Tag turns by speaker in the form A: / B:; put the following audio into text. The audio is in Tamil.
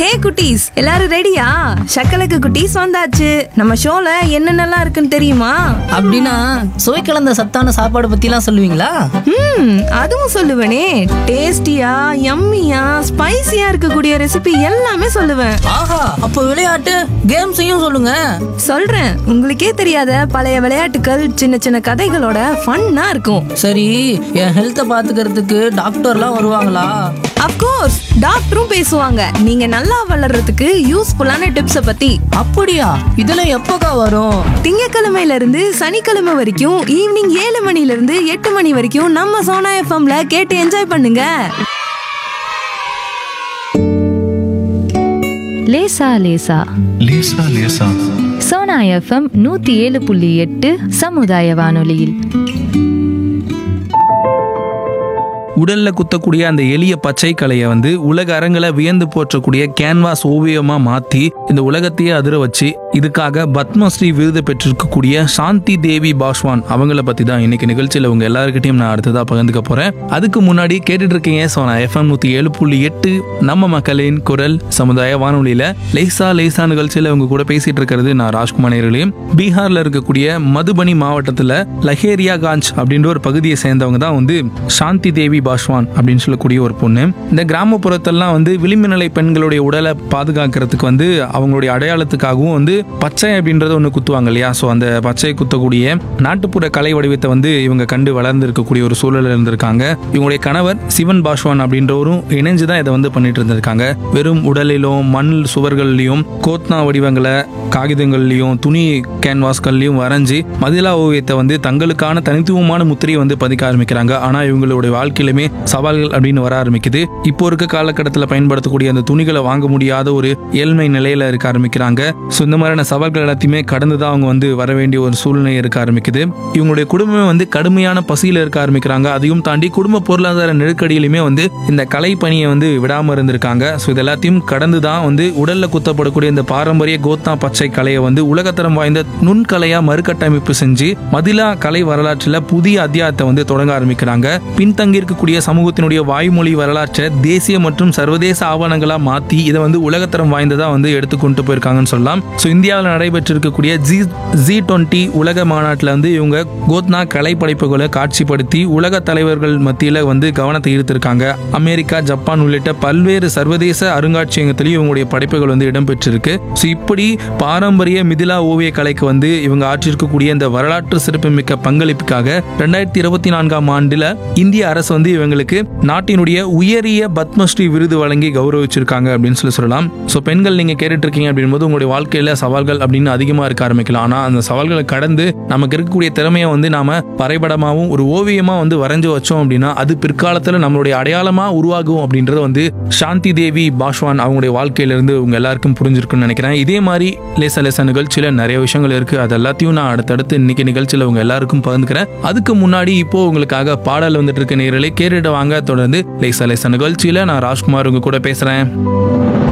A: ஹே குட்டீஸ் எல்லாரும் ரெடியா சக்கலக்கு குட்டீஸ் வந்தாச்சு நம்ம ஷோல என்னென்னலாம் இருக்குன்னு தெரியுமா
B: அப்படின்னா சுவை கலந்த சத்தான சாப்பாடு பத்திலாம் சொல்லுவீங்களா
A: ம் அதுவும் சொல்லுவேனே டேஸ்டியா யம்மியா ஸ்பைசியா இருக்கக்கூடிய ரெசிபி எல்லாமே சொல்லுவேன்
B: ஆஹா அப்போ விளையாட்டு கேம்ஸையும் சொல்லுங்க
A: சொல்றேன் உங்களுக்கே தெரியாத பழைய விளையாட்டுகள் சின்ன சின்ன கதைகளோட ஃபன்னா இருக்கும்
B: சரி என் ஹெல்த்தை பாத்துக்கிறதுக்கு டாக்டர்லாம் வருவாங்களா
A: அப்கோர்ஸ் டாக்டரும் பேசுவாங்க நீங்க நல்லா வளர்றதுக்கு யூஸ்ஃபுல்லான டிப்ஸ பத்தி
B: அப்படியா இதெல்லாம் எப்போக்கா வரும்
A: திங்கக்கிழமையில இருந்து சனிக்கிழமை வரைக்கும் ஈவினிங் ஏழு மணில இருந்து எட்டு மணி வரைக்கும் நம்ம சோனா எஃப்எம்ல கேட்டு என்ஜாய் பண்ணுங்க
C: லேசா லேசா
D: லேசா லேசா
C: சோனா எஃப்எம் நூத்தி ஏழு புள்ளி எட்டு சமுதாய வானொலியில்
E: உடல்ல குத்தக்கூடிய அந்த எளிய பச்சை கலையை வந்து உலக அரங்கில வியந்து போற்றக்கூடிய கேன்வாஸ் ஓவியமா மாத்தி இந்த உலகத்தையே அதிர வச்சு இதுக்காக பத்மஸ்ரீ விருது பெற்றிருக்கக்கூடிய சாந்தி தேவி பாஸ்வான் அவங்கள பத்தி தான் இன்னைக்கு நிகழ்ச்சியில உங்க எல்லாருக்கிட்டையும் நான் அடுத்ததா பகிர்ந்துக்க போறேன் அதுக்கு முன்னாடி கேட்டுட்டு இருக்கீங்க சோனா எஃப்எம் நூத்தி ஏழு புள்ளி எட்டு நம்ம மக்களின் குரல் சமுதாய வானொலியில லேசா லேசா நிகழ்ச்சியில உங்க கூட பேசிட்டு இருக்கிறது நான் ராஜ்குமார் நேரலையும் பீகார்ல இருக்கக்கூடிய மதுபனி மாவட்டத்துல லஹேரியா காஞ்ச் அப்படின்ற ஒரு பகுதியை சேர்ந்தவங்க தான் வந்து சாந்தி தேவி பாஸ்வான் அப்படின்னு சொல்லக்கூடிய ஒரு பொண்ணு இந்த கிராமப்புறத்தெல்லாம் வந்து விளிம்பு நிலை பெண்களுடைய உடலை பாதுகாக்கிறதுக்கு வந்து அவங்களுடைய அடையாளத்துக்காகவும் வந்து பச்சை அப்படின்றத ஒன்று குத்துவாங்க இல்லையா ஸோ அந்த பச்சை குத்தக்கூடிய நாட்டுப்புற கலை வடிவத்தை வந்து இவங்க கண்டு வளர்ந்து இருக்கக்கூடிய ஒரு சூழல் இருந்திருக்காங்க இவங்களுடைய கணவர் சிவன் பாஸ்வான் அப்படின்றவரும் இணைஞ்சு தான் இதை வந்து பண்ணிட்டு இருந்திருக்காங்க வெறும் உடலிலும் மண் சுவர்கள்லையும் கோத்னா வடிவங்களை காகிதங்கள்லையும் துணி கேன்வாஸ்கள்லையும் வரைஞ்சி மதிலா ஓவியத்தை வந்து தங்களுக்கான தனித்துவமான முத்திரையை வந்து பதிக்க ஆரம்பிக்கிறாங்க ஆனா இவங்களுடைய வாழ்க்கையிலுமே சவால்கள் அப்படின்னு வர ஆரம்பிக்குது இப்போ இருக்க காலகட்டத்தில் பயன்படுத்தக்கூடிய அந்த துணிகளை வாங்க முடியாத ஒரு ஏழ்மை நிலையில இருக்க ஆரம்பிக்கிறாங்க ஸோ இந்த மாதிரியான சவால்கள் எல்லாத்தையுமே கடந்து தான் அவங்க வந்து வர வேண்டிய ஒரு சூழ்நிலை இருக்க ஆரம்பிக்குது இவங்களுடைய குடும்பமே வந்து கடுமையான பசியில இருக்க ஆரம்பிக்கிறாங்க அதையும் தாண்டி குடும்ப பொருளாதார நெருக்கடியிலுமே வந்து இந்த கலை பணியை வந்து விடாம இருந்திருக்காங்க ஸோ இது எல்லாத்தையும் கடந்து தான் வந்து உடல்ல குத்தப்படக்கூடிய இந்த பாரம்பரிய கோத்தா பச்சை கலையை வந்து உலகத்தரம் வாய்ந்த நுண்கலையா மறுகட்டமைப்பு செஞ்சு மதிலா கலை வரலாற்றில் புதிய அத்தியாயத்தை வந்து தொடங்க ஆரம்பிக்கிறாங்க பின்தங்கி இருக்கக்கூடிய சமூகத்தினுடைய வாய்மொழி வரலாற்றை தேசிய மற்றும் சர்வதேச ஆவணங்களா மாத்தி இதை வந்து உலகத்தரம் வாய்ந்ததா வந்து எடுத்து கொண்டு போயிருக்காங்கன்னு சொல்லலாம் ஸோ இந்தியாவில் நடைபெற்றிருக்கக்கூடிய ஜி ஜி டுவெண்ட்டி உலக மாநாட்டில் வந்து இவங்க கோத்னா கலை படைப்புகளை காட்சிப்படுத்தி உலக தலைவர்கள் மத்தியில் வந்து கவனத்தை ஈர்த்திருக்காங்க அமெரிக்கா ஜப்பான் உள்ளிட்ட பல்வேறு சர்வதேச அருங்காட்சியகத்திலையும் இவங்களுடைய படைப்புகள் வந்து இடம்பெற்றிருக்கு ஸோ இப்படி பாரம்பரிய மிதிலா ஓவிய கலைக்கு வந்து இவங்க ஆற்றிருக்கக்கூடிய இந்த வரலாற்று சிறப்புமிக்க பங்களிப்புக்காக ரெண்டாயிரத்தி இருபத்தி நான்காம் ஆண்டுல இந்திய அரசு வந்து இவங்களுக்கு நாட்டினுடைய உயரிய பத்மஸ்ரீ விருது வழங்கி கௌரவிச்சிருக்காங்க அப்படின்னு சொல்லி சொல்லலாம் ஸோ பெண்கள் நீங்க கேட்டுட்டு இருக்கீங்க அப்படின்போது உங்களுடைய வாழ்க்கையில சவால்கள் அப்படின்னு அதிகமா இருக்க ஆரம்பிக்கலாம் ஆனா அந்த சவால்களை கடந்து நமக்கு இருக்கக்கூடிய திறமையை வந்து நாம வரைபடமாவும் ஒரு ஓவியமா வந்து வரைஞ்சு வச்சோம் அப்படின்னா அது பிற்காலத்துல நம்மளுடைய அடையாளமா உருவாகும் அப்படின்றத வந்து சாந்தி தேவி பாஷ்வான் அவங்களுடைய வாழ்க்கையிலிருந்து உங்க எல்லாருக்கும் புரிஞ்சிருக்குன்னு நினைக்கிறேன் இதே மாதிரி லேசா லேசா நிகழ்ச்சியில நிறைய விஷயங்கள் இருக்கு அது எல்லாத்தையும் நான் அடுத்தடுத்து இன்னைக்கு நிகழ்ச்சியில உங்க எல்லாருக்கும் பகிர்ந்துக்கிறேன் அதுக்கு முன்னாடி இப்போ உங்களுக்காக பாடல் வந்துட்டு இருக்க நேரலை கேட்டுட்டு வாங்க தொடர்ந்து லேசா லேசா நிகழ்ச்சியில நான் ராஜ்குமார் உங்க கூட பேசுறேன்